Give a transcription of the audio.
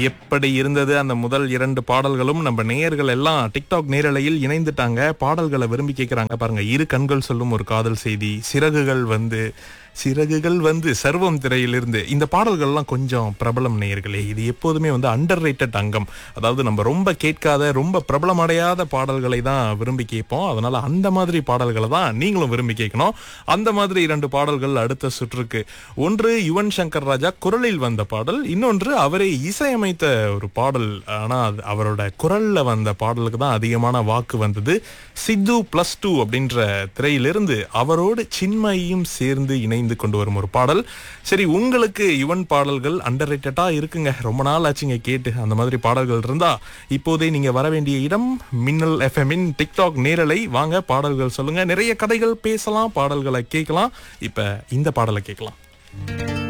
எப்படி இருந்தது அந்த முதல் இரண்டு பாடல்களும் நம்ம நேயர்கள் எல்லாம் டிக்டாக் நேரலையில் இணைந்துட்டாங்க பாடல்களை விரும்பி கேட்கறாங்க பாருங்க இரு கண்கள் சொல்லும் ஒரு காதல் செய்தி சிறகுகள் வந்து சிறகுகள் வந்து சர்வம் திரையிலிருந்து இந்த பாடல்கள்லாம் கொஞ்சம் பிரபலம் நேயர்களே இது எப்போதுமே வந்து அண்டர் ரேட்டட் அங்கம் அதாவது நம்ம ரொம்ப கேட்காத ரொம்ப பிரபலமடையாத பாடல்களை தான் விரும்பி கேட்போம் அதனால அந்த மாதிரி பாடல்களை தான் நீங்களும் விரும்பி கேட்கணும் அந்த மாதிரி இரண்டு பாடல்கள் அடுத்த சுற்றுக்கு ஒன்று யுவன் சங்கர் ராஜா குரலில் வந்த பாடல் இன்னொன்று அவரே இசையமைத்த ஒரு பாடல் ஆனா அது அவரோட குரல்ல வந்த பாடலுக்கு தான் அதிகமான வாக்கு வந்தது சித்து பிளஸ் டூ அப்படின்ற திரையிலிருந்து அவரோடு சின்மயும் சேர்ந்து இணைந்து கொண்டு வரும் ஒரு பாடல் சரி உங்களுக்கு யுவன் பாடல்கள் அண்டர் இருக்குங்க ரொம்ப நாள் ஆச்சுங்க கேட்டு அந்த மாதிரி பாடல்கள் இருந்தா இப்போதே நீங்க வர வேண்டிய இடம் மின்னல் எஃப்எம்மின் டிக்டாக் நேரலை வாங்க பாடல்கள் சொல்லுங்க நிறைய கதைகள் பேசலாம் பாடல்களை கேட்கலாம் இப்ப இந்த பாடலை கேட்கலாம்